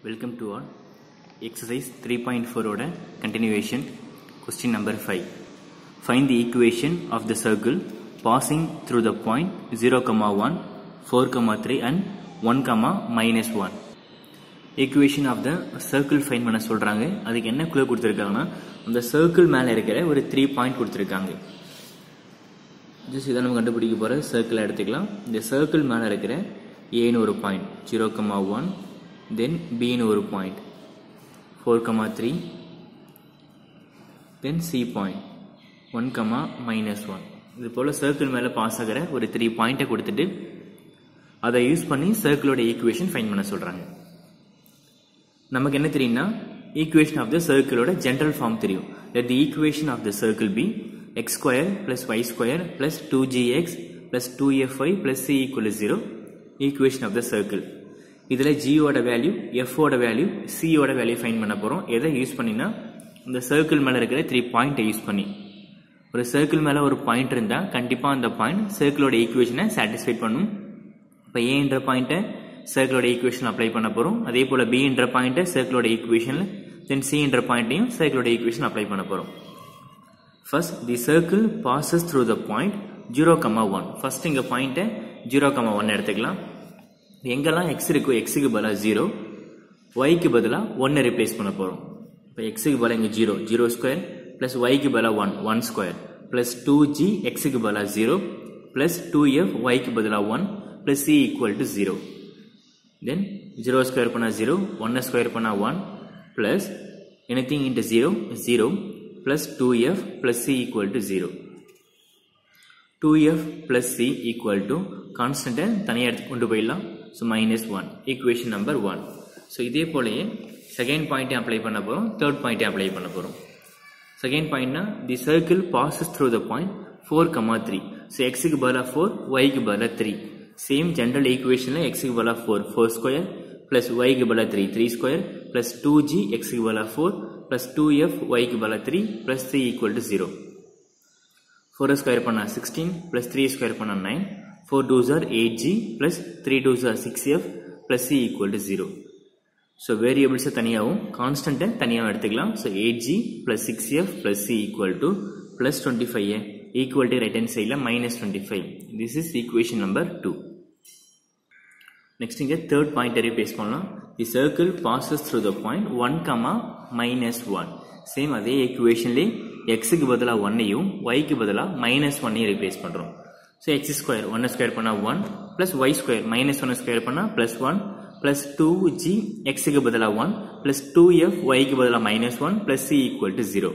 Welcome to all exercise three point ஃபோரோட continuation question number five find the equation of the circle passing through the point zero comma one four comma three and one comma minus one equation of the circle find பண்ண சொல்கிறாங்க அதுக்கு என்ன குழு கொடுத்துருக்காங்கன்னா அந்த circle மேலே இருக்கிற ஒரு த்ரீ பாயிண்ட் கொடுத்துருக்காங்க ஜஸ்ட் இதை நம்ம கண்டுபிடிக்க போகிற சர்க்கிள் எடுத்துக்கலாம் இந்த சர்க்கிள் மேலே இருக்கிற ஏன்னு ஒரு point zero comma one then பின்னு ஒரு point four comma three then C point one comma minus one இது போல் சர்க்கிள் மேலே பாஸ் ஆகிற ஒரு த்ரீ பாயிண்ட்டை கொடுத்துட்டு அதை யூஸ் பண்ணி சர்க்கிளோட ஈக்குவேஷன் ஃபைன் பண்ண சொல்கிறாங்க நமக்கு என்ன தெரியும்னா ஈக்குவேஷன் ஆஃப் த சர்க்கிளோட ஜென்ரல் ஃபார்ம் தெரியும் let the equation of the circle be x square plus Y square plus two g x plus two f y plus c equal zero equation of the circle இதில் ஜியோட value எஃப்ஓட value சியோட value find பண்ண போகிறோம் எதை use பண்ணினா இந்த circle மேலே இருக்கிற த்ரீ பாயிண்ட்டை யூஸ் பண்ணி ஒரு சர்க்கிள் மேலே ஒரு பாயிண்ட் இருந்தால் கண்டிப்பாக அந்த பாயிண்ட் சர்க்கிளோட ஈக்குவேஷனை சாட்டிஸ்ஃபை பண்ணும் இப்போ ஏன்ற பாயிண்ட்டை சர்க்கிளோட ஈக்குவேஷன் அப்ளை பண்ண போகிறோம் அதே போல் பின்ற பாயிண்ட்டை சர்க்கிளோட ஈக்குவேஷனில் தென் சின்ற பாயிண்ட்டையும் சர்க்கிளோட ஈக்குவேஷன் அப்ளை பண்ண போகிறோம் first the circle passes through the point zero comma one first இங்கே பாயிண்ட்டை ஜீரோ கமா ஒன் எடுத்துக்கலாம் எங்கெல்லாம் எக்ஸ் இருக்கோ எக்ஸுக்கு பதிலாக ஜீரோ ஒய்க்கு பதிலாக ஒன்னை ரிப்ளேஸ் பண்ண போகிறோம் இப்போ எக்ஸுக்கு பதிலாக இங்கே ஜீரோ ஜீரோ ஸ்கொயர் ப்ளஸ் ஒய்க்கு பதிலாக one one square plus two g எக்ஸுக்கு பதிலாக ஜீரோ ப்ளஸ் டூ எஃப் ஒய்க்கு பதிலாக one plus C equal to zero then zero square பண்ணால் ஜீரோ ஒன்னை ஸ்கொயர் பண்ணால் one plus anything into zero zero plus two F plus C equal to zero two F plus C equal to கான்ஸ்டண்ட்டை தனியாக எடுத்து கொண்டு போயிடலாம் so minus one equation number one so இதே போலயே செகண்ட் பாயிண்ட்டை அப்ளை பண்ண போகிறோம் தேர்ட் பாயிண்ட்டை அப்ளை பண்ண போகிறோம் செகண்ட் பாயிண்ட்னா the circle passes through the point four comma three so எக்ஸுக்கு பதிலாக ஃபோர் ஒய்க்கு பதிலாக த்ரீ சேம் ஜென்ரல் ஈக்குவேஷனில் எக்ஸுக்கு பதிலாக ஃபோர் ஃபோர் ஸ்கொயர் ப்ளஸ் ஒய்க்கு பதிலாக three three square plus two g எக்ஸுக்கு பதிலாக ஃபோர் ப்ளஸ் டூ எஃப் ஒய்க்கு பதிலாக three plus three equal to zero four square பண்ணால் சிக்ஸ்டீன் ப்ளஸ் த்ரீ ஸ்கொயர் பண்ணால் nine four twos are eight g plus three twos are six f plus C equal to zero so வேரியபிள்ஸை தனியாகவும் கான்ஸ்டன்ட்டை தனியாகவும் எடுத்துக்கலாம் so eight g plus six f plus C equal to plus twenty five equal to right hand சைடில் minus twenty five this is equation number two next இங்கே third point replace பண்ணலாம் the circle passes through the point one comma minus one same அதே ஈக்குவேஷன்லேயே எக்ஸுக்கு பதிலாக ஒன்னையும் ஒய்க்கு பதிலாக மைனஸ் ஒன்னையும் ரீப்ளேஸ் பண்ணுறோம் ஸோ எக்ஸ் ஸ்கொயர் ஒன்னை ஸ்கொயர் பண்ணால் one plus Y square minus ஒன்னை ஸ்கொயர் பண்ணால் plus one plus two g எக்ஸுக்கு பதிலாக ஒன் ப்ளஸ் டூ எஃப் ஒய்க்கு பதிலாக minus one plus C equal to zero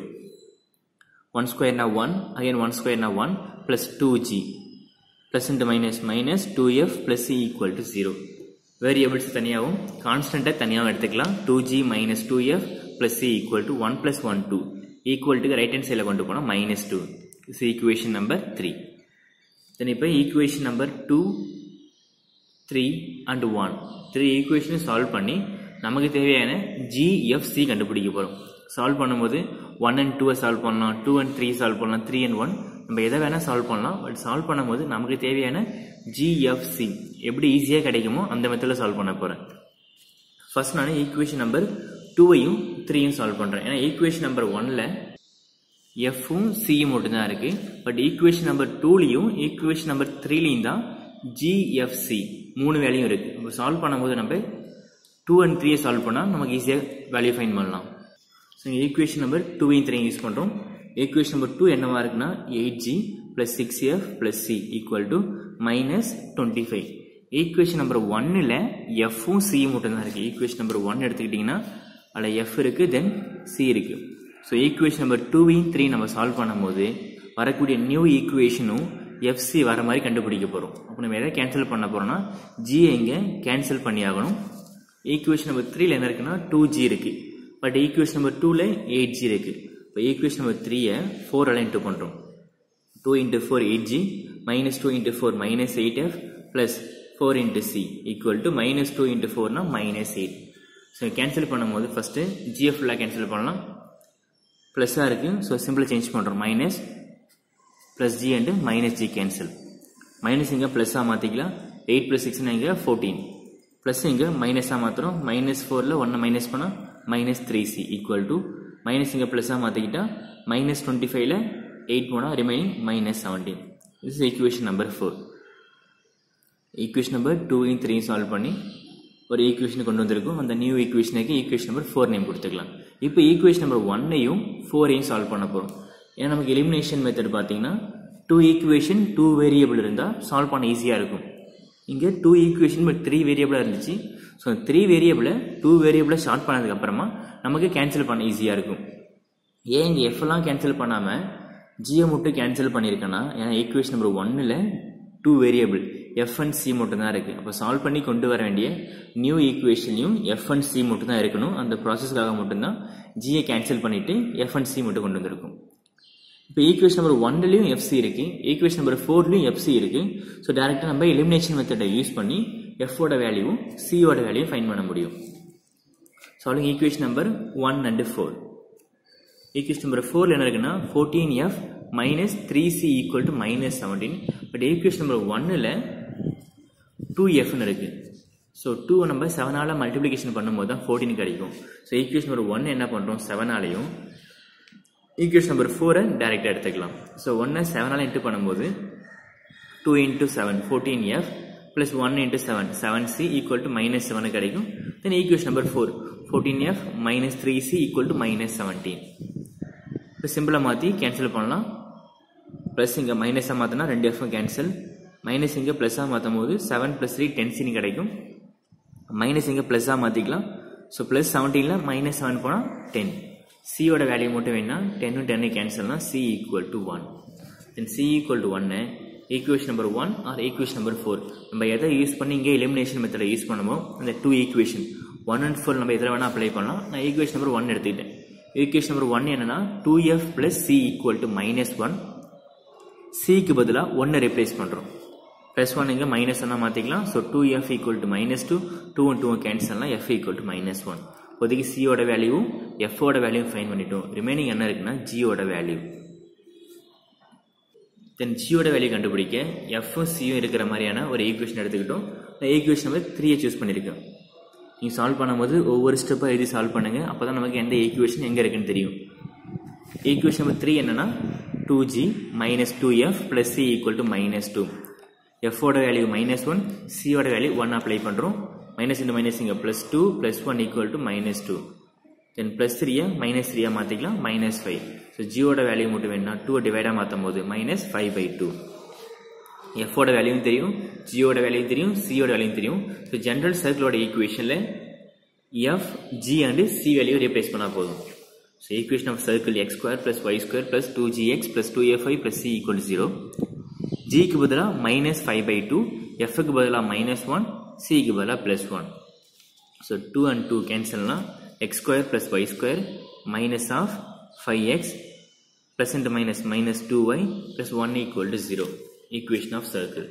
one ஸ்கொயர்னா ஒன் அகைன் ஒன் ஸ்கொயர்னா one plus two G plus into minus minus two F plus C equal to zero variables தனியாகவும் கான்ஸ்டண்ட்டை தனியாகவும் எடுத்துக்கலாம் two G minus two F plus C equal to one plus one two equal to right hand சைடில் கொண்டு போனால் minus two is equation number three then இப்போ equation number two three and one three ஈக்குவேஷனை solve பண்ணி நமக்கு தேவையான ஜிஎஃப்சி கண்டுபிடிக்க போகிறோம் சால்வ் பண்ணும்போது ஒன் அண்ட் டூவை சால்வ் பண்ணலாம் டூ அண்ட் த்ரீ சால்வ் பண்ணலாம் த்ரீ அண்ட் ஒன் நம்ம எதை வேணால் சால்வ் பண்ணலாம் பட் சால்வ் பண்ணும்போது நமக்கு தேவையான ஜிஎஃப்சி எப்படி ஈஸியாக கிடைக்குமோ அந்த மெத்தடில் சால்வ் பண்ண போகிறேன் ஃபர்ஸ்ட் நான் ஈக்குவேஷன் நம்பர் டூவையும் த்ரீயும் சால்வ் பண்ணுறேன் ஏன்னா ஈக்குவேஷன் நம்பர் ஒனில் எஃப்பும் சியும் மட்டும்தான் இருக்குது பட் ஈக்குவேஷன் நம்பர் டூலையும் ஈக்குவேஷன் நம்பர் த்ரீலையும் தான் ஜிஎஃப்சி மூணு வேலையும் இருக்குது இப்போ சால்வ் பண்ணும்போது நம்ம டூ அண்ட் த்ரீயை சால்வ் பண்ணால் நமக்கு ஈஸியாக வேல்யூ ஃபைன் பண்ணலாம் ஸோ இங்கே ஈக்குவேஷன் நம்பர் டூவையும் த்ரீயும் யூஸ் பண்ணுறோம் ஈக்குவேஷன் நம்பர் டூ என்னவா இருக்குன்னா eight g plus six f plus C equal to minus twenty five equation number ஒன்னில் எஃப்பும் சியும் மட்டும்தான் இருக்குது ஈக்குவேஷன் நம்பர் ஒன் எடுத்துக்கிட்டிங்கன்னா அதில் எஃப் இருக்குது தென் சி இருக்குது ஸோ ஈக்குவேஷன் நம்பர் டூவையும் த்ரீ நம்ம சால்வ் பண்ணும்போது வரக்கூடிய நியூ ஈக்குவேஷனும் எஃப்சி வர மாதிரி கண்டுபிடிக்க போகிறோம் அப்போ நம்ம எதை கேன்சல் பண்ண போகிறோம்னா ஜியை இங்கே கேன்சல் பண்ணி ஆகணும் ஈக்குவேஷன் நம்பர் த்ரீல என்ன இருக்குன்னா டூ ஜி இருக்குது பட் ஈக்குவேஷன் நம்பர் டூவில் எயிட் ஜி இருக்குது இப்போ ஈக்குவேஷன் நம்பர் த்ரீயை ஃபோர் அலை இன்ட்டு பண்ணுறோம் two into four eight g minus two into four minus eight f plus four into c equal to minus two into ஃபோர்னா minus eight so cancel பண்ணும்போது first g f ஃபுல்லாக cancel பண்ணலாம் ப்ளஸ்ஸாக இருக்குது so சிம்பிளாக change பண்ணுறோம் minus plus g and minus g cancel minus இங்கே ப்ளஸ்ஸாக மாற்றிக்கலாம் எயிட் ப்ளஸ் சிக்ஸ்னா இங்கே ஃபோர்டீன் ப்ளஸ் இங்கே மைனஸாக மாத்திரம் மைனஸ் ஃபோரில் ஒன்றை மைனஸ் பண்ணால் minus three c equal to minus இங்கே ப்ளஸ்ஸாக மாற்றிக்கிட்டா மைனஸ் டுவெண்ட்டி ஃபைவ்ல எயிட் போனால் remaining minus seventeen this is equation number four equation number டூவையும் த்ரீயும் சால்வ் பண்ணி ஒரு ஈக்குவேஷன் கொண்டு வந்திருக்கும் அந்த நியூ ஈக்குவேஷனுக்கு ஈக்குவேஷன் நம்பர் ஃபோர் நேம் கொடுத்துக்கலாம் இப்போ ஈக்குவேஷன் நம்பர் ஒன்னையும் ஃபோரையும் சால்வ் பண்ண போகிறோம் ஏன்னா நமக்கு எலிமினேஷன் மெத்தட் பார்த்தீங்கன்னா டூ ஈக்குவேஷன் டூ வேரியபிள் இருந்தால் சால்வ் பண்ண ஈஸியாக இருக்கும் இங்கே டூ ஈக்குவேஷன் பட் த்ரீ வேரியபிளாக இருந்துச்சு ஸோ த்ரீ வேரியபிளை டூ வேரியபிளை ஷார்ட் பண்ணதுக்கப்புறமா நமக்கு கேன்சல் பண்ண ஈஸியாக இருக்கும் ஏன் இங்கே எஃப்எல்லாம் கேன்சல் பண்ணாமல் ஜியை மட்டும் கேன்சல் பண்ணியிருக்கேன்னா ஏன்னா ஈக்குவேஷன் நம்பர் ஒன்னில் two variable f and c மட்டும் தான் இருக்குது அப்போ சால்வ் பண்ணி கொண்டு வர வேண்டிய நியூ ஈக்குவேஷன்லையும் எஃப் அண்ட் சி மட்டும் தான் இருக்கணும் அந்த ப்ராசஸ்க்காக மட்டும்தான் ஜியை கேன்சல் பண்ணிவிட்டு எஃப் அண்ட் சி மட்டும் கொண்டு வந்திருக்கும் இப்போ ஈக்குவேஷன் நம்பர் ஒன்லையும் எஃப்சி இருக்கு ஈக்குவேஷன் நம்பர் ஃபோர்லையும் எஃப்சி இருக்கு ஸோ டேரெக்டாக நம்ம எலிமினேஷன் மெத்தடை யூஸ் பண்ணி எஃபோட வேல்யூவும் சியோட வேல்யூவும் ஃபைன் பண்ண முடியும் solving equation number one and four equation number ஃபோரில் என்ன இருக்குன்னா fourteen f minus three c equal to minus seventeen but equation number ஒன்னில் டூ எஃப்னு இருக்குது ஸோ டூ நம்ம செவனால் மல்டிப்ளிகேஷன் பண்ணும்போது தான் ஃபோர்டீன் கிடைக்கும் ஸோ ஈக்குவேஷன் நம்பர் ஒன் என்ன பண்ணுறோம் செவனாலையும் ஈக்குவேஷன் நம்பர் ஃபோரை டேரெக்டாக எடுத்துக்கலாம் ஸோ ஒன்னை செவனால் இன்ட்டு பண்ணும்போது two into seven fourteen f plus one into seven seven c equal to minus செவனு கிடைக்கும் then equation number four fourteen f minus three c equal to minus seventeen இப்போ சிம்பிளாக மாற்றி கேன்சல் பண்ணலாம் ப்ளஸ் இங்கே மைனஸாக மாற்றினா ரெண்டு எஃப்பும் கேன்சல் மைனஸ் இங்கே ப்ளஸ்ஸாக மாற்றும் போது செவன் ப்ளஸ் த்ரீ டென் சின்னு கிடைக்கும் மைனஸ் இங்கே ப்ளஸ்ஸாக மாற்றிக்கலாம் ஸோ ப்ளஸ் செவன்டீனில் மைனஸ் செவன் போனால் டென் சியோட வேல்யூ மட்டும் வேணா டென்னு டென்னு கேன்சல்னா c equal to one then c equal to ஒன்னு equation number one or equation number four நம்ம எதை யூஸ் பண்ணி இங்கே எலிமினேஷன் மெத்தடை யூஸ் பண்ணுமோ அந்த two equation one and four நம்ம எதில் வேணால் அப்ளை பண்ணலாம் நான் ஈக்குவேஷன் நம்பர் ஒன் எடுத்துக்கிட்டேன் ஈக்குவேஷன் நம்பர் ஒன் என்னன்னா two f plus c equal to minus one சிக்கு பதிலாக ஒன்னை ரிப்ளேஸ் பண்ணுறோம் ப்ளஸ் ஒன் இங்கே மைனஸ் ஒன்னாக மாற்றிக்கலாம் so two F equal to minus two two one two கேன்சல்னா f equal to minus one இப்போதைக்கு சியோட வேல்யூவும் எஃப்ஓட வேல்யூவும் ஃபைன் பண்ணிட்டோம் ரிமைனிங் என்ன இருக்குன்னா ஜியோட வேல்யூ தென் ஜியோட வேல்யூ கண்டுபிடிக்க எஃப்பும் சியும் இருக்கிற மாதிரியான ஒரு ஈக்குவேஷன் எடுத்துக்கிட்டோம் நான் ஈக்குவேஷன் நம்பர் த்ரீயை சூஸ் பண்ணியிருக்கேன் நீங்கள் சால்வ் பண்ணும்போது ஒவ்வொரு ஸ்டெப்பாக எழுதி சால்வ் பண்ணுங்கள் அப்போ தான் நமக்கு எந்த ஈக்குவேஷன் எங்கே இருக்குன்னு தெரியும் ஈக்குவேஷன் நம்பர் த்ரீ என்னன்னா two G minus two F plus C equal to minus two எஃபோட வேல்யூ மைனஸ் ஒன் சியோட வேல்யூ ஒன் அப்ளை பண்ணுறோம் மைனஸ் இன்டு மைனஸ் இங்கே plus two plus one equal to minus two then plus த்ரீயை minus த்ரீயாக மாற்றிக்கலாம் minus five so ஜியோட value மட்டும் வேணும்னா டூ டிவைடாக மாற்றும் போது மைனஸ் ஃபைவ் பை டூ எஃபோட வேல்யூவும் தெரியும் ஜியோட வேல்யூவும் தெரியும் சியோட வேல்யூவும் தெரியும் ஸோ ஜென்ரல் சர்க்கிளோட ஈக்குவேஷனில் f g and c value replace பண்ணால் போதும் so equation of circle X square plus Y square plus two g x plus two f y plus C equal zero ஜிக்கு பதிலாக மைனஸ் ஃபைவ் பை டூ எஃப்க்கு பதிலாக minus one சிக்கு பதிலாக plus one so two and two கேன்சல்னா x square plus Y square minus of five x plus into minus minus two y plus one equal to zero equation of circle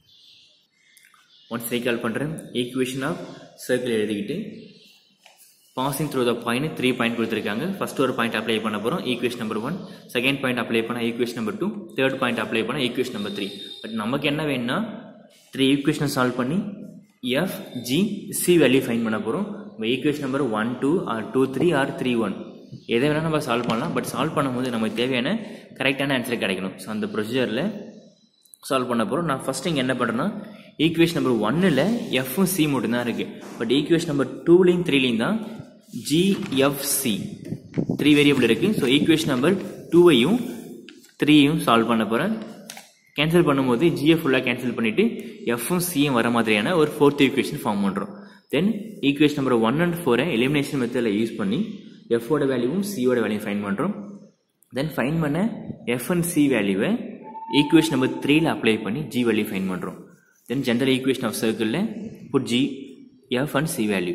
once recall பண்ணுறேன் equation of circle எழுதிக்கிட்டு passing through the point three point கொடுத்துருக்காங்க first ஒரு point apply பண்ண போகிறோம் equation number one second point apply பண்ண equation number two third point apply பண்ண equation number three but நமக்கு என்ன வேணும்னா த்ரீ ஈக்குவேஷனை சால்வ் பண்ணி f g c value find பண்ண போகிறோம் நம்ம equation number one two or two three or three one எதை வேணால் நம்ம சால்வ் பண்ணலாம் பட் சால்வ் பண்ணும்போது நமக்கு தேவையான கரெக்டான ஆன்சர் கிடைக்கணும் ஸோ அந்த ப்ரொசீஜரில் சால்வ் பண்ண போகிறோம் நான் ஃபஸ்ட் இங்கே என்ன பண்ணுறேன்னா ஈக்குவேஷன் நம்பர் ஒன்னில் எஃப்பும் சி மட்டும் தான் இருக்குது பட் ஈக்குவேஷன் நம்பர் டூலையும் த்ரீலையும் தான் ஜிஎஃப்சி த்ரீ வேரியபிள் இருக்குது ஸோ ஈக்குவேஷன் நம்பர் டூவையும் த்ரீயும் சால்வ் பண்ண போகிறேன் கேன்சல் பண்ணும்போது ஜிஎஃப் ஃபுல்லாக கேன்சல் பண்ணிவிட்டு எஃப்பும் சியும் வர மாதிரியான ஒரு ஃபோர்த் ஈக்குவேஷன் ஃபார்ம் பண்ணுறோம் then equation number one and ஃபோரை எலிமினேஷன் மெத்தடில் யூஸ் பண்ணி எஃபோட வேல்யூவும் சியோட வேல்யூ ஃபைன் பண்ணுறோம் தென் ஃபைன் பண்ண எஃப் அண்ட் சி வேல்யூவை ஈக்குவேஷன் நம்பர் த்ரீல அப்ளை பண்ணி ஜி வேல்யூ ஃபைன் பண்ணுறோம் தென் ஜென்ரல் ஈக்குவேஷன் ஆஃப் சர்க்கிளில் put g f and c value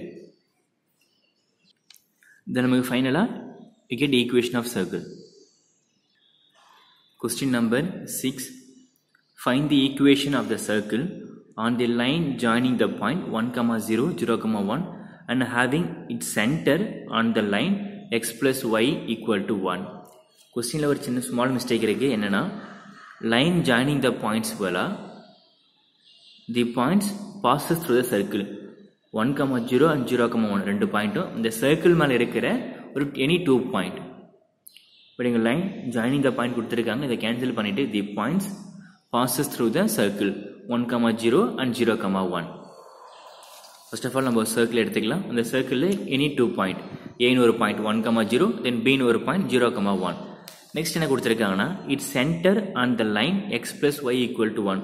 then நமக்கு ஃபைனலாக we get equation of circle question number 6 find the equation of the circle on the line joining the point 1 comma 0 0 comma 1 and having its center on the line x plus y equal to 1 கொஸ்டினில் ஒரு சின்ன small mistake இருக்குது என்னென்னா line joining the points போல the points passes through the circle one comma zero and zero comma one ரெண்டு பாயிண்ட்டும் இந்த circle மேலே இருக்கிற ஒரு எனி டூ பாயிண்ட் இப்போ நீங்கள் லைன் ஜாயினிங் த பாயிண்ட் கொடுத்துருக்காங்க இதை கேன்சல் பண்ணிவிட்டு the points passes through the circle 1 comma 0 and 0 comma 1 first of all நம்ம ஒரு சர்க்கிள் எடுத்துக்கலாம் அந்த சர்க்கிளில் எனி டூ பாயிண்ட் ஏன்னு ஒரு point one comma zero then பின்னு ஒரு point zero comma one next என்ன கொடுத்துருக்காங்கன்னா it centre on the line x plus y equal to one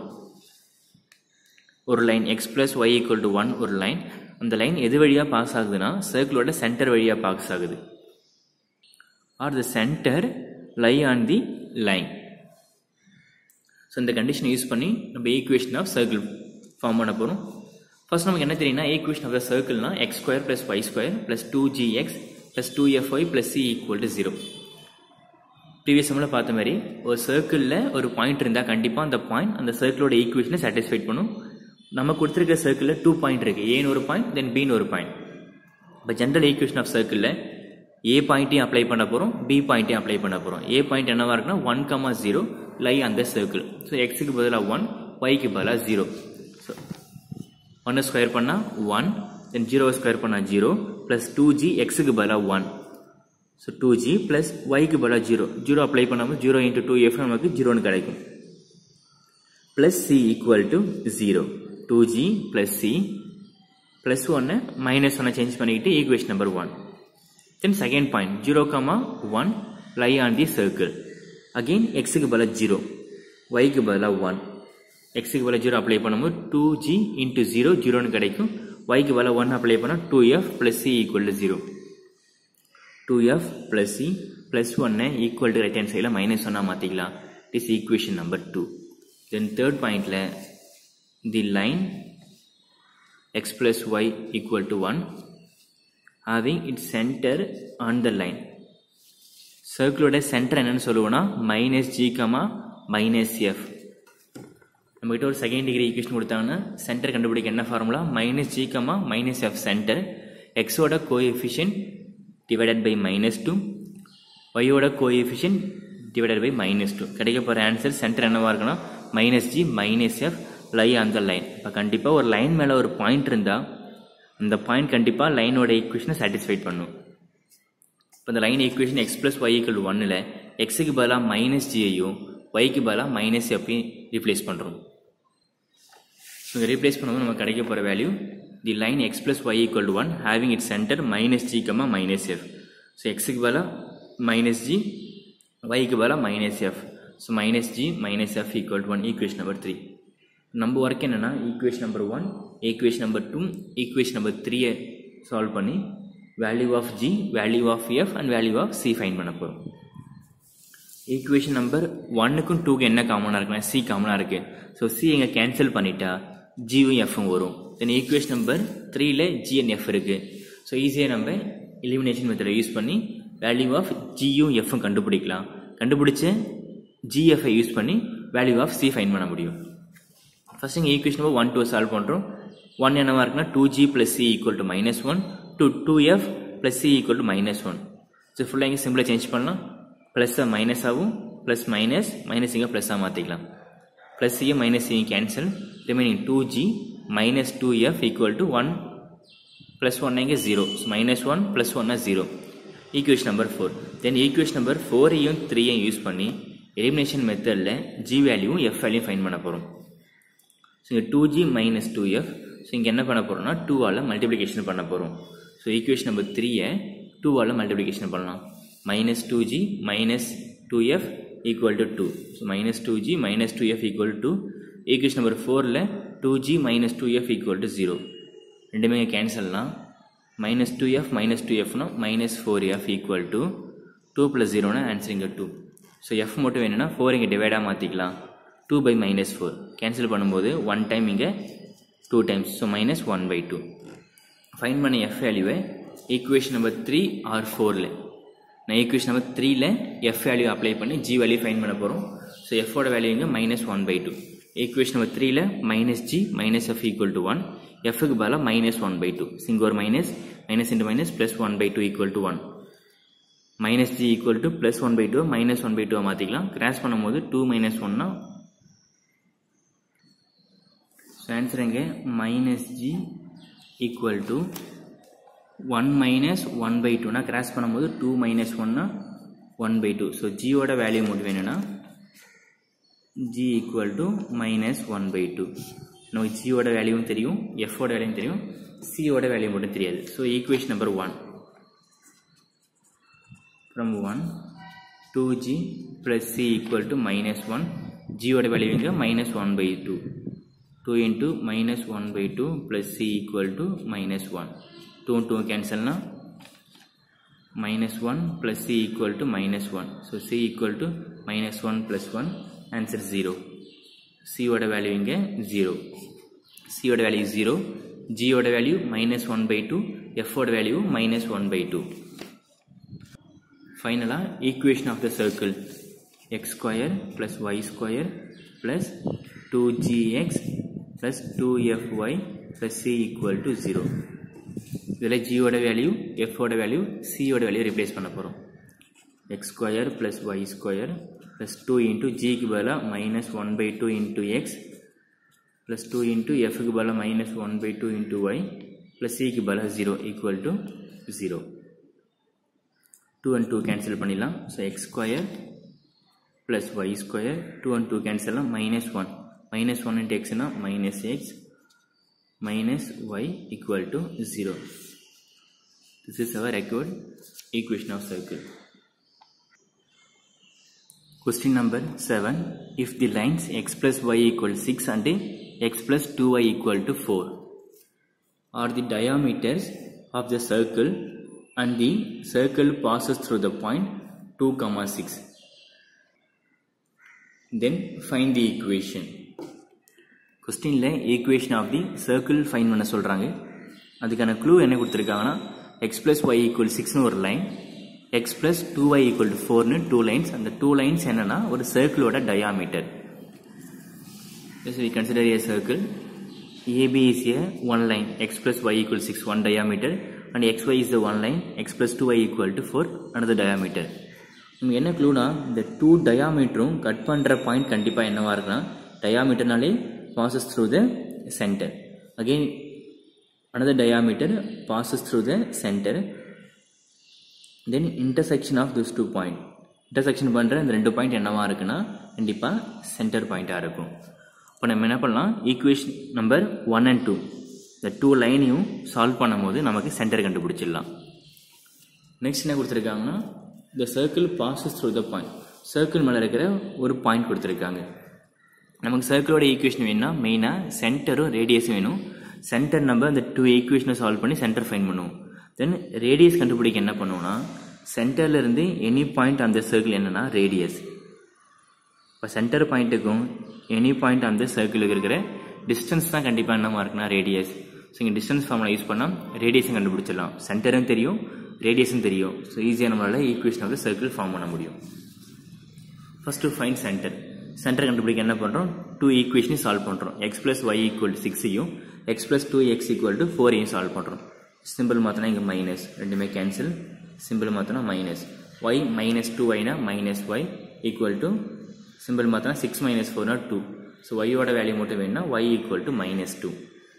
ஒரு line x plus y equal to one ஒரு line அந்த line எது வழியாக பாஸ் ஆகுதுன்னா சர்க்கிளோட சென்டர் வழியாக பாஸ் ஆகுது or the centre lie on the line so இந்த கண்டிஷனை யூஸ் பண்ணி நம்ம ஈக்குவேஷன் ஆஃப் சர்க்கிள் ஃபார்ம் பண்ண போகிறோம் ஃபர்ஸ்ட் நமக்கு என்ன தெரியும்னா ஈக்குவேஷன் ஆஃப் த சர்க்கிள்னா x square plus Y square plus two g x plus two f y plus C equal to zero previous சம்மில் பார்த்த மாதிரி ஒரு சர்க்கிளில் ஒரு பாயிண்ட் இருந்தால் கண்டிப்பாக அந்த பாயிண்ட் அந்த சர்க்கிளோட ஈக்குவேஷனை சாட்டிஸ்ஃபைட் பண்ணும் நம்ம கொடுத்துருக்க சர்க்கிளில் டூ பாயிண்ட் இருக்குது ஏன்னு ஒரு பாயிண்ட் தென் பின்னு ஒரு பாயிண்ட் இப்போ ஜென்ரல் ஈக்குவேஷன் ஆஃப் சர்க்கிளில் ஏ பாயிண்ட்டையும் அப்ளை பண்ண போகிறோம் பி பாயிண்ட்டையும் அப்ளை பண்ண போகிறோம் ஏ பாயிண்ட் என்னவா இருக்குன்னா ஒன் கமா ஜீரோ லை அந்த சர்க்கிள் ஸோ எக்ஸுக்கு பதிலாக ஒன் ஒய்க்கு பதிலாக ஜீரோ ஸோ ஒன்று ஸ்கொயர் பண்ணால் ஒன் தென் ஜீரோ ஸ்கொயர் பண்ணால் ஜீரோ ப்ளஸ் டூ ஜி எக்ஸுக்கு பதிலாக one so two G plus ஒய்க்கு பதிலாக ஜீரோ ஜீரோ அப்ளை பண்ணாமல் ஜீரோ இன்ட்டு டூ எஃப் நமக்கு ஜீரோன்னு கிடைக்கும் plus C equal to zero two G plus C plus ஒன்று மைனஸ் ஒன்னை சேஞ்ச் பண்ணிக்கிட்டு equation number one then second point zero comma one lie on the circle again எக்ஸுக்கு பதிலாக zero ஒய்க்கு பதிலாக ஒன் எக்ஸுக்கு பதிலாக ஜீரோ அப்ளை பண்ணும்போது டூ ஜி இன்ட்டு ஜீரோ ஜீரோன்னு கிடைக்கும் ஒய்க்கு பதிலாக ஒன் அப்ளை பண்ணால் two F plus C equal to zero two F plus C plus ஒன்னை ஈக்குவல் டு ரைட் ஹேண்ட் சைடில் மைனஸ் ஒன்னாக மாற்றிக்கலாம் is equation number two then third பாயிண்டில் the line X plus Y equal to one having its center on the line சர்க்கிளோட centre என்னன்னு சொல்லுவோம்னா minus G comma minus F நம்மகிட்ட ஒரு second degree equation கொடுத்தாங்கன்னா சென்டர் கண்டுபிடிக்க என்ன formula minus G comma minus F centre எக்ஸோட coefficient divided by minus two ஒய்யோட coefficient divided by minus two கிடைக்க போகிற ஆன்சர் சென்டர் என்னவா இருக்குன்னா minus G minus F lie அந்த லைன் இப்போ கண்டிப்பாக ஒரு லைன் மேலே ஒரு பாயிண்ட் இருந்தால் அந்த பாயிண்ட் கண்டிப்பாக லைனோட ஈக்குவேஷனை சாட்டிஸ்ஃபைட் பண்ணும் இப்போ இந்த line equation X plus Y equal ஒன்னில் எக்ஸுக்கு பதிலாக மைனஸ் ஜியையும் ஒய்க்கு பதிலாக மைனஸ் எப்பையும் ரீப்ளேஸ் பண்ணுறோம் ஸோ இதை ரீப்ளேஸ் பண்ணும்போது நமக்கு கிடைக்க போகிற value the line X plus Y equal one having it centre minus G comma minus F so எக்ஸுக்கு பதிலாக மைனஸ் ஜி ஒய்க்கு பதிலாக minus F so minus G minus F equal to one equation number three நம்ம work என்னென்னா equation number one equation number two equation number த்ரீயை solve பண்ணி value of G value of F and value of C find பண்ண போகிறோம் equation number ஒன்னுக்கும் டூக்கு என்ன காமனாக இருக்குன்னா சி காமனாக இருக்குது ஸோ சி எங்கே கேன்சல் பண்ணிட்டா ஜியும் எஃப்பும் வரும் தென் ஈக்குவேஷன் நம்பர் த்ரீல ஜி அண்ட் எஃப் இருக்குது ஸோ ஈஸியாக நம்ம எலிமினேஷன் மெத்தடை யூஸ் பண்ணி வேல்யூ ஆஃப் ஜியும் எஃப்பும் கண்டுபிடிக்கலாம் கண்டுபிடிச்ச ஜிஎஃப்ஐ யூஸ் பண்ணி வேல்யூ ஆஃப் சி ஃபைன் பண்ண முடியும் ஃபர்ஸ்ட் இங்கே equation number one two solve பண்ணுறோம் ஒன் என்னவா இருக்குன்னா two G plus C equal to minus one two two F plus C equal to minus one so ஃபுல்லாக இங்கே சிம்பிளாக சேஞ்ச் பண்ணலாம் ப்ளஸ்ஸை மைனஸ் ஆகும் ப்ளஸ் மைனஸ் மைனஸ் இங்கே ப்ளஸ்ஸாக மாற்றிக்கலாம் ப்ளஸ் சியும் மைனஸ் சியும் cancel remaining two G minus two F equal to one plus one இங்கே zero so minus one plus ஒன்னா zero equation number four then equation number ஃபோரையும் த்ரீயையும் யூஸ் பண்ணி எலிமினேஷன் மெத்தடில் ஜி வேல்யூவும் எஃப் வேல்யூவும் ஃபைன் பண்ண போகிறோம் ஸோ இங்கே two G minus two F so இங்கே என்ன பண்ண போகிறோம்னா டூவால் மல்டிப்ளிகேஷன் பண்ண போகிறோம் ஸோ ஈக்குவேஷன் நம்பர் த்ரீயை டூவால் மல்டிப்ளிகேஷன் பண்ணலாம் minus two G minus two F equal to two so minus two G minus two F equal to equation number ஃபோரில் two G minus two F equal to zero ரெண்டுமே கேன்சல்னால் minus two F minus two எஃப்னா minus four F equal to two plus ஜீரோனா answer இங்கே two so F மட்டும் வேணும்னா four இங்கே டிவைடாக மாற்றிக்கலாம் two by minus four cancel பண்ணும்போது ஒன் டைம் இங்கே two times so minus one by two find பண்ண எஃப் வேல்யூவை ஈக்குவேஷன் நம்பர் த்ரீ ஆர் ஃபோரில் நான் ஈக்குவேஷன் நம்பர் த்ரீல எஃப் வேல்யூ அப்ளை பண்ணி ஜி வேல்யூ ஃபைன் பண்ண போகிறோம் ஸோ எஃபோட வேல்யூ இங்கே minus one by two equation number த்ரீல minus G minus F equal to one எஃப்க்கு பதிலாக மைனஸ் ஒன் பை டூ சிங்க ஒரு minus minus into minus plus one by two equal to one minus G equal to plus one by two minus one by two மாற்றிக்கலாம் cross பண்ணும்போது two minus ஒன்னா so answer எங்கே minus G equal to one minus one by டூனா cross பண்ணும்போது two minus ஒன்னா one by two so ஜியோட value மட்டும் வேணும்னா G equal to minus one by two நமக்கு ஜியோட வேல்யூவும் தெரியும் எஃபோட வேல்யூவும் தெரியும் சியோட வேல்யூ மட்டும் தெரியாது so equation number one from one two G plus C equal to minus one ஜியோட வேல்யூ இங்கே minus one by two two into minus one by two plus C equal to minus one two two கேன்சல்னா minus 1 plus c equal to minus 1. So c equal to minus 1 plus 1 answer 0. c ஓட value இங்க 0. c ஓட value 0. g ஓட value minus 1 by 2. f ஓட value minus 1 by 2. ஃபைனலா equation of the circle x square plus y square plus 2gx plus 2fy plus c equal to 0. இதில் ஜியோட value எஃபோட value சியோட வேல்யூ ரிப்ளேஸ் பண்ண போகிறோம் X square plus Y square plus two into ஜிக்கு பதிலாக minus one by two into X plus two into எஃப்க்கு பதிலாக minus one by two into Y plus சிக்கு பதிலாக zero equal to zero two and two cancel பண்ணிடலாம் so X square plus Y square two and two கேன்சல்லாம் minus one minus one into எக்ஸ்னா minus X minus y equal to 0. This is our required equation of circle. Question number 7. If the lines x plus y equal 6 and x plus 2y equal to 4 are the diameters of the circle and the circle passes through the point 2 comma 6 then find the equation கொஸ்டினில் equation of the circle find பண்ண சொல்கிறாங்க அதுக்கான clue என்ன கொடுத்துருக்காங்கன்னா X plus Y equal சிக்ஸ்னு ஒரு line X plus two Y equal to ஃபோர்னு two lines அந்த டூ லைன்ஸ் என்னன்னா ஒரு சர்க்கிளோட diameter we consider a circle AB is a one line X plus Y equal six one diameter and X Y is the one line X plus two Y equal to four another diameter உங்களுக்கு என்ன க்ளூனா இந்த two டயாமீட்டரும் cut பண்ணுற point கண்டிப்பாக என்னவா இருக்குன்னா டயாமீட்டர்னாலே passes through the center. Again, another diameter passes through the center. Then intersection of those two point. Intersection பண்ணுற இந்த ரெண்டு பாயிண்ட் என்னவா இருக்குன்னா கண்டிப்பாக சென்டர் பாயிண்ட்டாக இருக்கும் இப்போ நம்ம என்ன பண்ணலாம் equation number one and two இந்த டூ லைனையும் சால்வ் பண்ணும்போது நமக்கு சென்டர் கண்டுபிடிச்சிடலாம் நெக்ஸ்ட் என்ன கொடுத்துருக்காங்கன்னா இந்த circle passes through the point circle மேலே இருக்கிற ஒரு பாயிண்ட் கொடுத்துருக்காங்க நமக்கு சர்க்கிளோட ஈக்குவேஷன் வேணும்னா மெயினாக சென்டரும் ரேடியஸும் வேணும் சென்டர் நம்ம அந்த டூ ஈக்குவேஷனை சால்வ் பண்ணி சென்டர் ஃபைன் பண்ணுவோம் தென் ரேடியஸ் கண்டுபிடிக்க என்ன பண்ணுவோம்னா சென்டர்ல இருந்து எனி பாயிண்ட் அந்த சர்க்கிள் என்னன்னா ரேடியஸ் இப்போ சென்டர் பாயிண்ட்டுக்கும் எனி பாயிண்ட் அந்த சர்க்கிளுக்கு இருக்கிற டிஸ்டன்ஸ் தான் கண்டிப்பாக என்னமா இருக்குன்னா ரேடியஸ் ஸோ இங்கே டிஸ்டன்ஸ் ஃபார்முலா யூஸ் பண்ணால் ரேடியஸும் கண்டுபிடிச்சிடலாம் சென்டரும் தெரியும் ரேடியஸும் தெரியும் ஸோ ஈஸியாக நம்மளால் ஈக்குவேஷன் ஆஃப் சர்க்கிள் ஃபார்ம் பண்ண முடியும் ஃபஸ்ட்டு ஃபைன் சென்டர் சென்டர் கண்டுபிடிக்க என்ன பண்ணுறோம் டூ ஈக்குவேஷனையும் சால்வ் பண்ணுறோம் X plus Y equal to சிக்ஸையும் X plus two X equal to ஃபோரையும் சால்வ் பண்ணுறோம் சிம்பிள் மாற்றினா இங்கே மைனஸ் ரெண்டுமே கேன்சல் சிம்பிள் மாற்றினா மைனஸ் ஒய் மைனஸ் டூ ஒய்னா minus Y equal to simple மாற்றினா சிக்ஸ் மைனஸ் ஃபோர்னா டூ ஸோ ஒய்யோட வேல்யூ மட்டும் வேணும்னா Y equal to minus two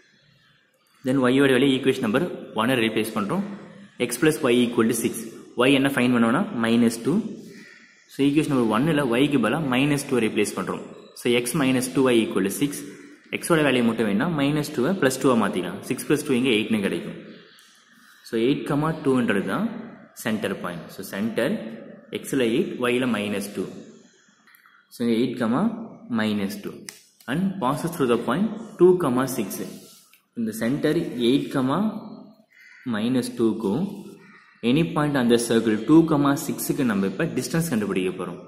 then ஒய்யோட வேல்யூ ஈக்குவேஷன் நம்பர் ஒன்னை ரீப்ளேஸ் பண்ணுறோம் X plus Y equal to six Y என்ன ஃபைன் பண்ணோம்னா minus two so equation number ஒன்னில் ஒய்க்கு பதிலாக மைனஸ் டூ ரீப்ளேஸ் பண்ணுறோம் so X minus two Y equal to six எக்ஸோட வேல்யூ மட்டும் வேணா மைனஸ் டூவை ப்ளஸ் டூவை மாற்றிக்கலாம் சிக்ஸ் ப்ளஸ் டூ இங்கே எயிட்னு கிடைக்கும் ஸோ எயிட் கமா டூன்றது தான் சென்டர் பாயிண்ட் ஸோ சென்டர் எக்ஸில் எயிட் ஒயில் மைனஸ் டூ ஸோ இங்கே eight comma minus two and passes through the point two comma six இந்த சென்டர் எயிட் கமா மைனஸ் டூக்கும் எனி பாயிண்ட் அந்த சர்க்கிள் டூ கமா சிக்ஸுக்கு நம்ம இப்போ டிஸ்டன்ஸ் கண்டுபிடிக்க போகிறோம்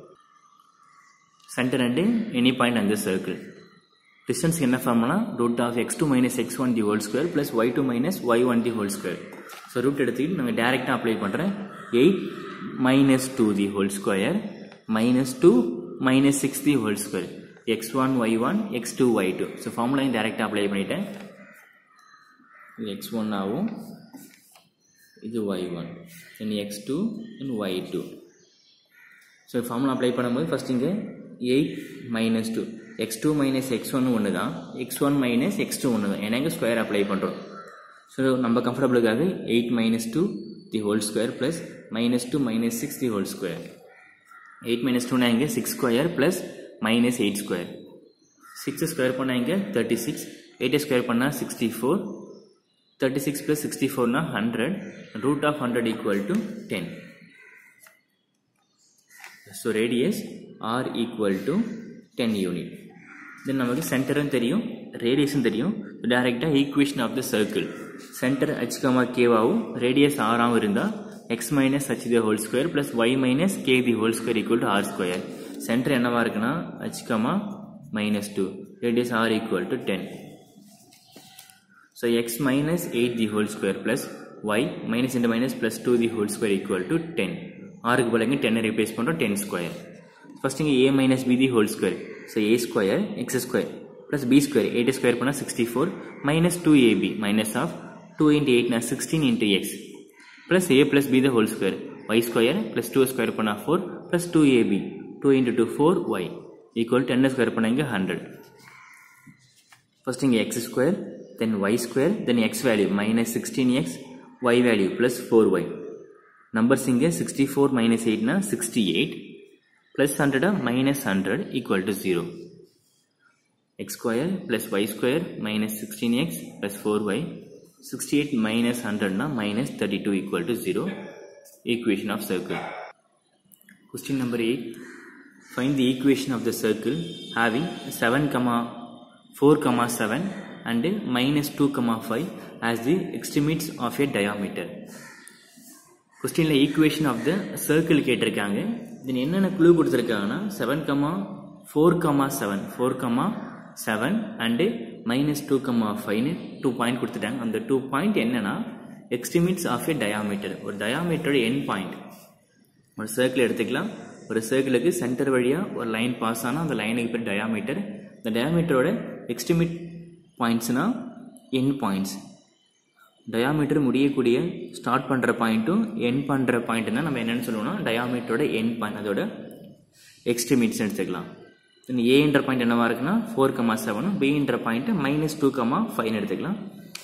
சென்டர் அண்டு எனி பாயிண்ட் அந்த சர்க்கிள் டிஸ்டன்ஸ் என்ன ஃபார்ம்னா root of X two minus X one the whole square plus Y two minus Y one the whole square so root எடுத்துக்கிட்டு நாங்கள் டேரெக்டாக அப்ளை பண்ணுறேன் eight minus two the whole square minus two minus six the whole square X one Y one X two Y two so ஃபார்முலையும் டேரெக்டாக apply பண்ணிட்டேன் இது X one ஆகும் இது Y one then X two then Y two so formula apply பண்ணும்போது first இங்கே eight minus two X two minus X one ஒன்று தான் X one minus X two ஒன்று தான் ஏன்னா இங்கே ஸ்கொயர் அப்ளை பண்ணுறோம் ஸோ நம்ம கம்ஃபர்டபுளுக்காக eight minus two the whole square plus minus two minus six the whole square eight minus டூனா இங்கே six square plus minus eight square six square பண்ணால் இங்கே தேர்ட்டி சிக்ஸ் எயிட்டை ஸ்கொயர் பண்ணால் sixty four thirty six plus sixty ஃபோர்னா hundred root of hundred equal to ten so radius R equal to ten unit then நமக்கு சென்டரும் தெரியும் ரேடியஸும் தெரியும் டைரெக்டாக equation of the circle centre H comma கேவாவும் ரேடியஸ் ஆறாவும் இருந்தால் X minus H the whole square plus Y minus K the whole square equal to R square centre என்னவா இருக்குன்னா H comma minus two radius R equal to ten so X minus eight the whole square plus Y minus இந்த minus plus two the whole square equal to ten ஆறுக்கு பதிலாக டென்னை replace பண்ணுறோம் ten square first இங்கே ஏ minus B the whole square so A square X square plus B square eight square பண்ணால் sixty four minus two AB minus of two into எயிட்னா sixteen into X plus A plus B the whole square Y square plus two square பண்ணால் four plus two AB two into two four Y equal ten square பண்ணால் இங்கே hundred first இங்கே X square then Y square then X value minus sixteen X Y value plus four Y numbers இங்கே sixty four minus எயிட்னா sixty eight plus 100 minus 100 equal to 0 x square plus y square minus 16x plus 4y 68 minus 100 na minus 32 equal to 0 equation of circle question number 8 find the equation of the circle having 7 comma 4 comma 7 and minus 2 comma 5 as the extremities of a diameter கொஸ்டினில் equation of the circle கேட்டிருக்காங்க இதில் என்னென்ன clue கொடுத்துருக்காங்கன்னா seven comma four comma seven four comma seven and minus two comma ஃபைவ்னு two point கொடுத்துட்டாங்க அந்த two point என்னன்னா எக்ஸ்ட்ரிமிட்ஸ் of A diameter ஒரு டயாமீட்டரோட என் பாயிண்ட் ஒரு சர்க்கிள் எடுத்துக்கலாம் ஒரு சர்க்கிளுக்கு சென்டர் வழியாக ஒரு லைன் பாஸ் ஆனால் அந்த லைனுக்கு பேர் டயாமீட்டர் இந்த டயாமீட்டரோட எக்ஸ்ட்ரிமிட் பாயிண்ட்ஸ்னால் என் பாயிண்ட்ஸ் டயாமீட்டர் முடியக்கூடிய ஸ்டார்ட் பண்ணுற பாயிண்ட்டும் என் பண்ணுற பாயிண்ட்னா நம்ம என்னென்னு சொல்லுவோம்னா டயாமீட்டரோட என் பாயிண்ட் அதோட எக்ஸ்ட்ரிமிட்ஸ் எடுத்துக்கலாம் ஏன்ற பாயிண்ட் என்னவா இருக்குன்னா ஃபோர் கமா செவனும் பின்ற point minus two comma five எடுத்துக்கலாம்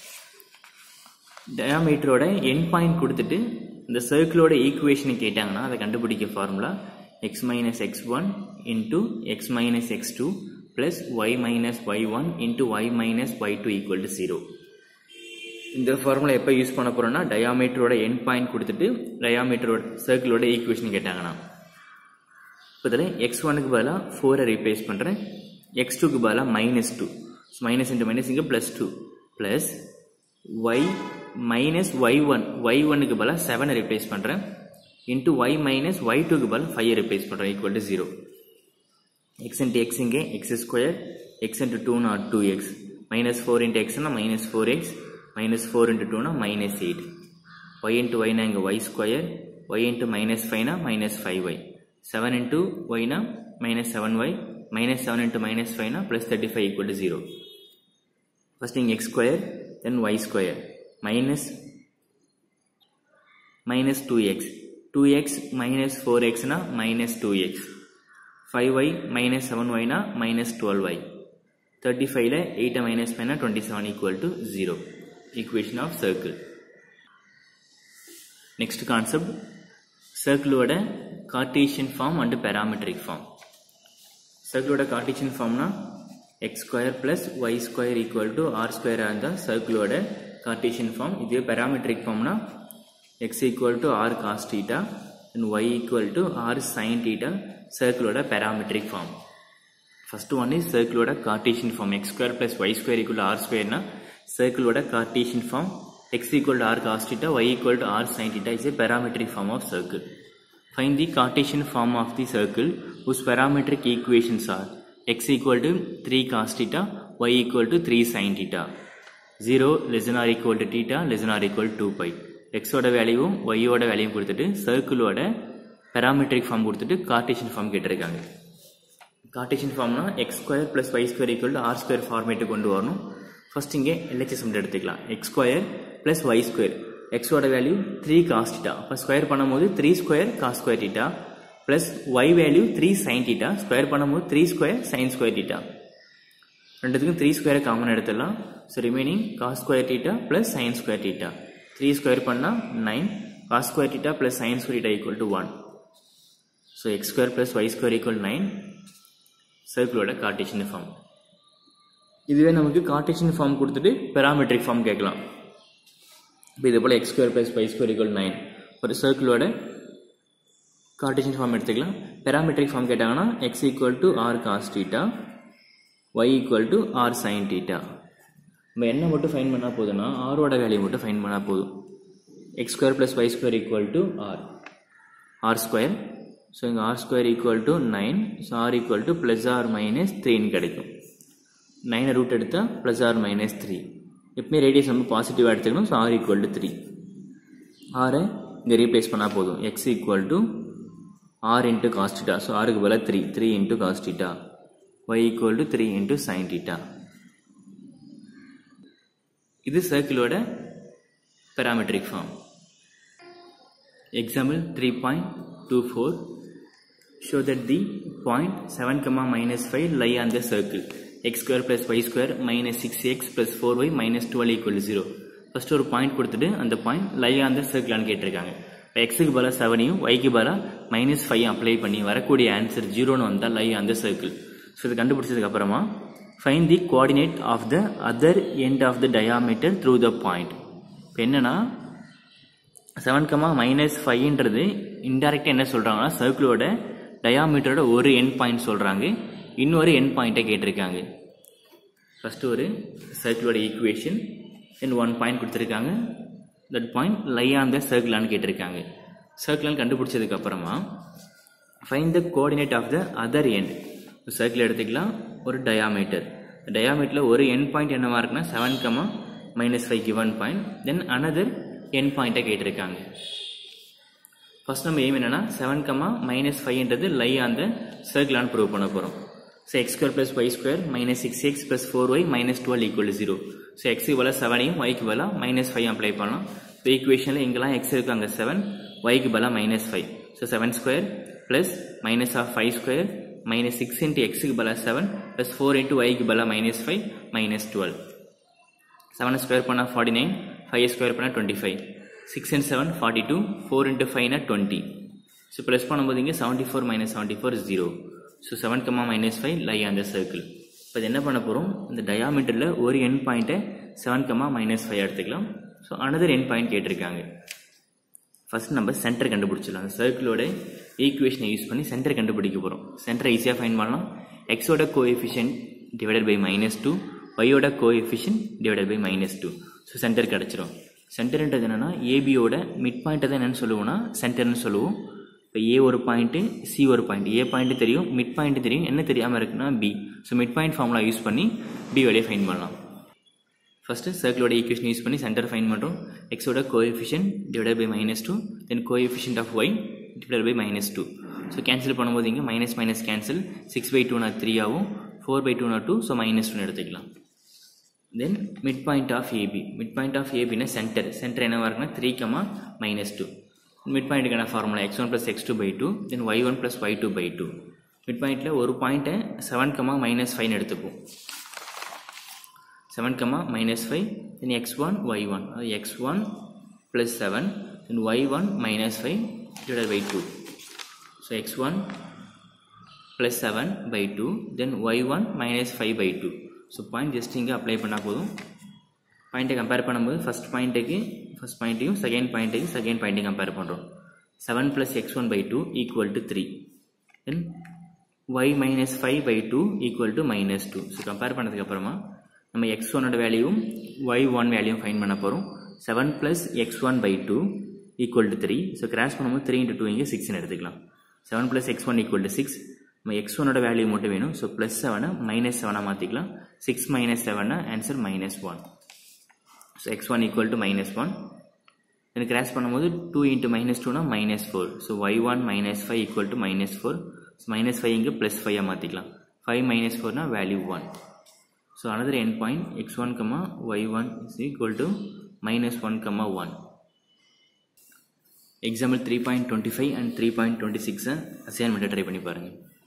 டயாமீட்டரோட என் பாயிண்ட் கொடுத்துட்டு இந்த சர்க்கிளோட ஈக்குவேஷன் கேட்டாங்கன்னா அதை கண்டுபிடிக்க formula X minus X one into X minus X two plus Y minus Y one into Y minus Y two equal to zero இந்த ஃபார்முலா எப்போ use பண்ண போகிறோம்னா டயாமீட்டரோட என் பாயிண்ட் கொடுத்துட்டு டயாமீட்டரோட சர்க்கிளோட ஈக்குவேஷன் கேட்டாங்கன்னா இப்போ இதில் எக்ஸ் ஒனுக்கு பதிலாக ஃபோரை ரீப்ளேஸ் பண்ணுறேன் எக்ஸ் டூக்கு பதிலாக minus two minus into minus இங்கே plus two plus Y minus Y one Y ஒன்னுக்கு பதிலாக செவனை ரீப்ளேஸ் பண்ணுறேன் இன்ட்டு ஒய் மைனஸ் ஒய் டூக்கு பதிலாக ஃபைவ் ரீப்ளேஸ் பண்ணுறேன் equal to zero X into X இங்கே X square X into two not two X minus four into எக்ஸ்னா minus four X minus four into டூனா மைனஸ் எயிட் ஒய் இன்ட்டு ஒய்னா இங்கே Y square Y into minus ஃபைவ்னா minus five Y seven into ஒய்னா minus seven Y minus seven into minus ஃபைவ்னா plus thirty five equal to zero first இங்கே X square then Y square minus minus two X two X minus four எக்ஸ்னா minus two X five Y minus seven ஒய்னா minus twelve Y thirty ஃபைவ்ல எயிட்டை minus ஃபைவ்னா twenty seven equal to zero equation of circle next concept சர்க்கிளோட Cartesian form and parametric form சர்க்கிளோட Cartesian ஃபார்ம்னா X square plus Y square equal to R ஸ்கொயராக இருந்தால் சர்க்கிளோட Cartesian form இதுவே parametric ஃபார்ம்னா X equal to R cos theta and Y equal to R sine theta சர்க்கிளோட parametric form first one is சர்க்கிளோட Cartesian form X square plus Y square equal R ஸ்கொயர்னா circle Cartesian form x equal to r cos theta y equal to r sin theta is a parametric form of circle. Find the Cartesian form of the circle whose parametric equations are x equal to 3 cos theta y equal to 3 sin theta 0 less than or equal to theta less than or equal to 2 pi x ஓட வேல்யூவும் y ஓட வேல்யூவும் கொடுத்துட்டு சர்க்கிளோட parametric form கொடுத்துட்டு Cartesian form கேட்டிருக்காங்க Cartesian ஃபார்ம்னா X square plus Y square equal to R square format கொண்டு வரணும் ஃபர்ஸ்ட் இங்கே எல்ஹெச்எஸ் மட்டும் எடுத்துக்கலாம் X square plus Y square எக்ஸோட வேல்யூ த்ரீ காஸ் டீட்டா அப்போ ஸ்கொயர் பண்ணும்போது three square cos square theta plus Y value three sine theta square பண்ணும்போது three square sine square theta ரெண்டுத்துக்கும் த்ரீ ஸ்கொயரை காமன் எடுத்துடலாம் so remaining cos square theta plus sine square theta three square பண்ணால் nine cos square theta plus sine square theta equal to one so X square plus Y square equal nine சர்க்கிளோட Cartesian form இதுவே நமக்கு Cartesian form கொடுத்துட்டு parametric form கேட்கலாம் இப்போ இதே போல் X square plus Y square equal nine ஒரு சர்க்கிளோட கார்டேஷன் ஃபார்ம் எடுத்துக்கலாம் பெராமெட்ரிக் ஃபார்ம் கேட்டாங்கன்னா X equal to R cos theta Y equal to R sine theta நம்ம என்ன மட்டும் ஃபைன் பண்ணால் போதும்னா ஆரோட வேல்யூ மட்டும் ஃபைன் பண்ணால் போதும் X square plus Y square equal to R R square so இங்கே R square equal to nine so R equal to plus R minus த்ரீன்னு கிடைக்கும் நைனை ரூட் எடுத்தால் ப்ளஸ் ஆர் மைனஸ் த்ரீ எப்பவுமே ரேடியஸ் நம்ம பாசிட்டிவாக எடுத்துக்கணும் so R equal to three ஆரை இங்கே ரீப்ளேஸ் பண்ணால் போதும் X equal to R into cos theta so ஆருக்கு பதிலாக three three into cos theta Y equal to three into sine theta இது சர்க்கிளோட parametric form example three point two four show that the point seven comma minus five lie on the circle X square plus Y square minus six X plus four Y minus twelve equal zero first ஒரு point கொடுத்துட்டு அந்த point lie on the சர்க்கிளான்னு கேட்டிருக்காங்க இப்போ எக்ஸுக்கு பதிலாக செவனையும் ஒய்க்கு பதிலாக மைனஸ் ஃபைவ் அப்ளை பண்ணி வரக்கூடிய ஆன்சர் ஜீரோன்னு வந்தால் lie on the circle so இது கண்டுபிடிச்சதுக்கு அப்புறமா find the coordinate of the other end of the diameter through the point இப்போ என்னன்னா செவன் கமா மைனஸ் ஃபைவ்ன்றது இன்டெரக்டாக என்ன சொல்கிறாங்கன்னா சர்க்கிளோட டயாமீட்டரோட ஒரு எண்ட் பாயிண்ட் சொல்கிறாங்க இன்னொரு எண்ட் பாயிண்ட்டை கேட்டிருக்காங்க ஃபஸ்ட்டு ஒரு சர்க்கிளோட ஈக்குவேஷன் தென் ஒன் பாயிண்ட் கொடுத்துருக்காங்க that point lie on the சர்க்கிளான்னு கேட்டிருக்காங்க சர்க்கிளான்னு கண்டுபிடிச்சதுக்கு அப்புறமா find the coordinate of the other end circle எடுத்துக்கலாம் ஒரு டயாமீட்டர் டயாமீட்டரில் ஒரு எண்ட் பாயிண்ட் என்னவா இருக்குன்னா seven comma minus five given point then another end பாயிண்ட்டை கேட்டிருக்காங்க ஃபர்ஸ்ட் நம்ம எய்ம் என்னன்னா செவன் கமா மைனஸ் ஃபைவ்ன்றது லை ஆன் த சர்க்கிளான்னு ப்ரூவ் பண்ண போகிறோம் so X square plus Y square minus six X plus four Y minus twelve equal zero so எக்ஸுக்கு பதிலாக செவனையும் ஒய்க்கு பதிலாக மைனஸ் ஃபைவ் அப்ளை பண்ணலாம் ஸோ ஈக்குவேஷனில் எங்கெல்லாம் எக்ஸ் இருக்கு அங்கே செவன் ஒய்க்கு பதிலாக minus five so seven square plus minus of five square minus six into எக்ஸுக்கு பதிலாக செவன் ப்ளஸ் ஃபோர் இன்ட்டு ஒய்க்கு பதிலாக மைனஸ் ஃபைவ் மைனஸ் டுவெல் செவனை ஸ்கொயர் பண்ணால் ஃபார்ட்டி நைன் ஃபைவ் ஸ்கொயர் பண்ணால் twenty five six and seven forty two four into ஃபைவ்னா twenty so plus பண்ணும்போது இங்கே seventy four minus seventy four zero so seven comma minus five lie அந்த circle இப்போ இது என்ன பண்ண போகிறோம் இந்த டயாமீட்டரில் ஒரு எண்ட் பாயிண்ட்டை செவன் கமா மைனஸ் ஃபைவ் எடுத்துக்கலாம் ஸோ அனதர் எண்ட் பாயிண்ட் கேட்டிருக்காங்க ஃபர்ஸ்ட் நம்ம சென்டர் கண்டுபிடிச்சிடலாம் அந்த சர்க்கிளோட ஈக்குவேஷனை யூஸ் பண்ணி சென்டர் கண்டுபிடிக்க போகிறோம் சென்டரை ஈஸியாக ஃபைன் பண்ணலாம் எக்ஸோட coefficient divided by minus two ஒய்யோட coefficient divided by minus two so centre கிடச்சிரும் சென்டர்ன்றது என்னென்னா ஏபியோட மிட் பாயிண்ட்டை தான் என்னென்னு சொல்லுவோம்னா சென்டர்னு சொல்லுவோம் இப்போ ஏ ஒரு பாயிண்ட்டு சி ஒரு பாயிண்ட் ஏ பாயிண்ட் தெரியும் மிட் பாயிண்ட் தெரியும் என்ன தெரியாமல் இருக்குன்னா B so mid point formula use பண்ணி பி வழியை ஃபைன் பண்ணலாம் ஃபஸ்ட்டு சர்க்கிளோட ஈக்குவேஷன் யூஸ் பண்ணி சென்டர் ஃபைன் பண்ணுறோம் எக்ஸோட coefficient divide by minus two then coefficient of Y divide by minus two so cancel பண்ணும்போது இங்கே minus minus cancel six by டூனா த்ரீ ஆகும் ஃபோர் பை டூனா டூ ஸோ மைனஸ் டூன்னு எடுத்துக்கலாம் தென் mid point of AB mid point of ஏபினா centre centre என்னவா இருக்குன்னா three comma minus two mid பாயிண்ட்டுக்கான formula X one plus X two by two then Y one plus Y two by two mid பாயிண்ட்டில் ஒரு பாயிண்ட்டை seven comma minus ஃபைவ்னு எடுத்துப்போம் seven comma minus five then X one Y one அது X one plus seven then Y one minus five divide by two so X one plus seven by two then Y one minus five by two so point just இங்கே apply பண்ணால் போதும் பாயிண்ட்டை compare பண்ணும்போது first பாயிண்ட்டுக்கு first பாயிண்ட்டையும் second பாயிண்ட்டையும் second பாயிண்ட்டையும் compare பண்ணுறோம் seven plus X one by two equal to three then Y minus five by two equal to minus two so compare பண்ணதுக்கப்புறமா நம்ம எக்ஸ் ஒன்னோட வேல்யூவும் ஒய் ஒன் வேல்யூவும் ஃபைன் பண்ண போகிறோம் seven plus X one by two equal to three so cross பண்ணும்போது three into two இங்கே சிக்ஸ்னு எடுத்துக்கலாம் seven plus X one equal to six நம்ம எக்ஸ் ஒனோட வேல்யூ மட்டும் வேணும் ஸோ ப்ளஸ் செவனை மைனஸ் செவனாக மாற்றிக்கலாம் சிக்ஸ் மைனஸ் செவனா answer minus one so X one equal to minus one எனக்கு கிராஸ் பண்ணும்போது டூ இன்ட்டு மைனஸ் டூனா minus four so Y one minus five equal to minus four so minus five இங்கே plus ஃபைவாக மாற்றிக்கலாம் five minus ஃபோர்னா value one so another end point X one comma Y one is equal to minus one comma one example three point twenty five and three point twenty சிக்ஸை அசைன்மெண்ட்டை try பண்ணி பாருங்கள்